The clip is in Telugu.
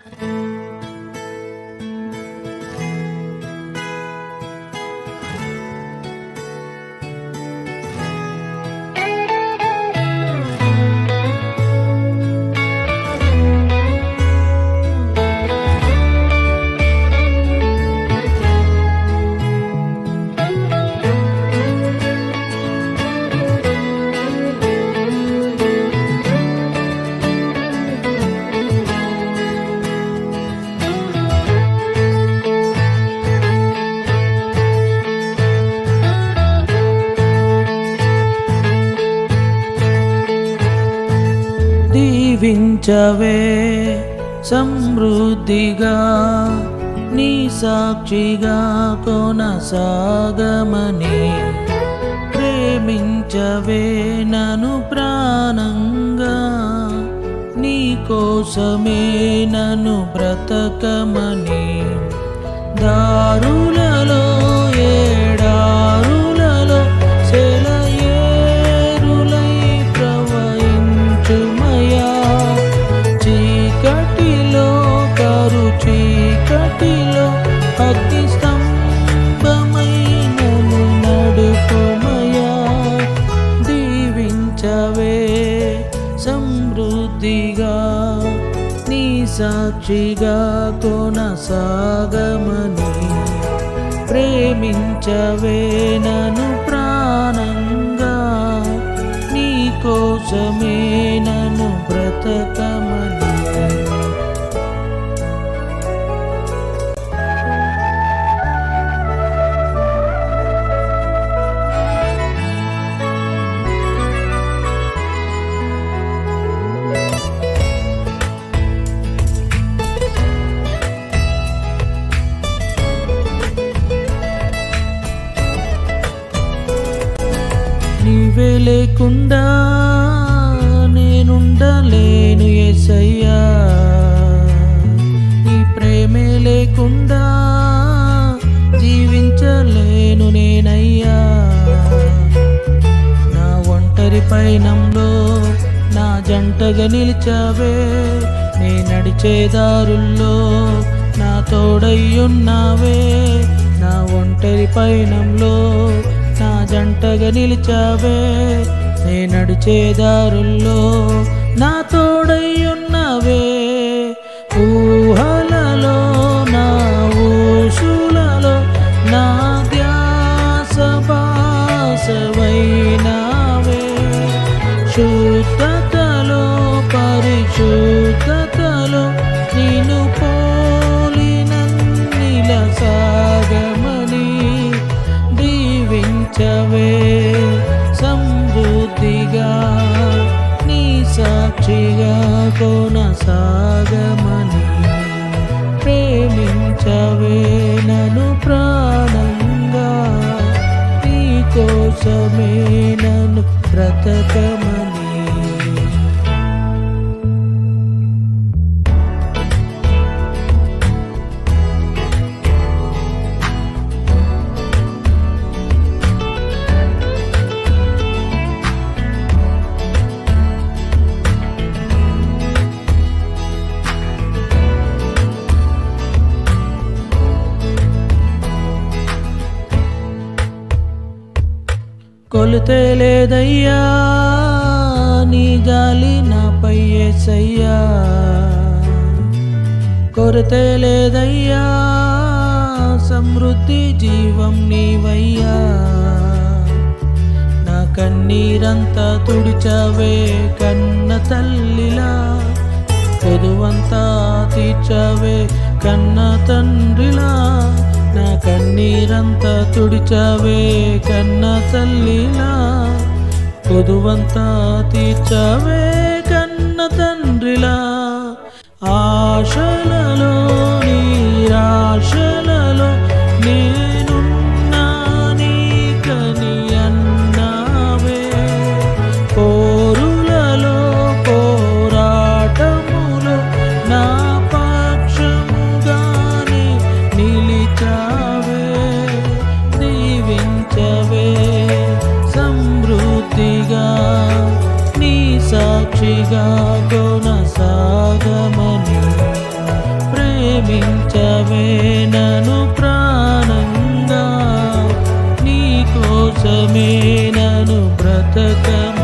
దీవించవే సమృద్ధిగా నీ సాక్షిగా కొనసాగమని ప్రేమించవే నను ప్రాణంగా నీ కోసమే నన్ను బ్రతకమని దారులలో ఏడారులలో సెలయేరులై ప్రవహించుమయా చీకటిలో కరు చీకటిలో అగ్ని స్తంభమై నన్ను నడుపుమయా దీవించవే సమృద్ధిగా నీ సాక్షిగా కొనసాగమని ప్రేమించవే నన్ను ప్రాణంగా నీ కోసమే నన్ను బ్రతకమని నీవే లేకుండా నేనుండలేను ఎసయ్యా నీ ప్రేమే లేకుండా జీవించలేను నేనయ్యా నా ఒంటరి పయనంలో నా జంటగా నిలిచావే నే నడిచే దారుల్లో నా తోడయ్యున్నావే నా ఒంటరి పయనంలో నా జంటగా నిలిచావే నే నడిచే దారుల్లో నా తోడయ్యున్నావే ఊహలలో నా ఊసులలో నా ధ్యాస బాసవైనావే శుద్ధతలో పరిశుద్ధతలో నిన్ను పోలినన్నిల సాగమని దీవించవే సమృద్ధిగా నీ సాక్షిగా కొనసాగమని ప్రేమించవే నన్ను ప్రాణంగా నీ కోసమే నన్ను బ్రతకమని కొలుతే లేదయ్యా నీ జాలి నాపై ఏసయ్యా కొరతే లేదయ్యా సమృద్ధి జీవం నీవయ్యా నా కన్నీరంతా తుడిచవే కన్న తల్లిలా పొదువంతా తీర్చవే కన్న తండ్రిలా నా కన్నీరంతా తుడిచవే కన్న తల్లిలా పొదువంతా తీర్చవే కన్న తండ్రిలా ఆశలలో నీరాశలలో నేనున్నా నీకని అన్నావే పోరులలో పోరాటములో నా పక్షముగానే నిలిచావే దీవించవే సమృద్ధిగా నీ సాక్షిగా కొనసాగమని పిలిచవే నను ప్రాణంగా నీ కోసమే నను బ్రతకమ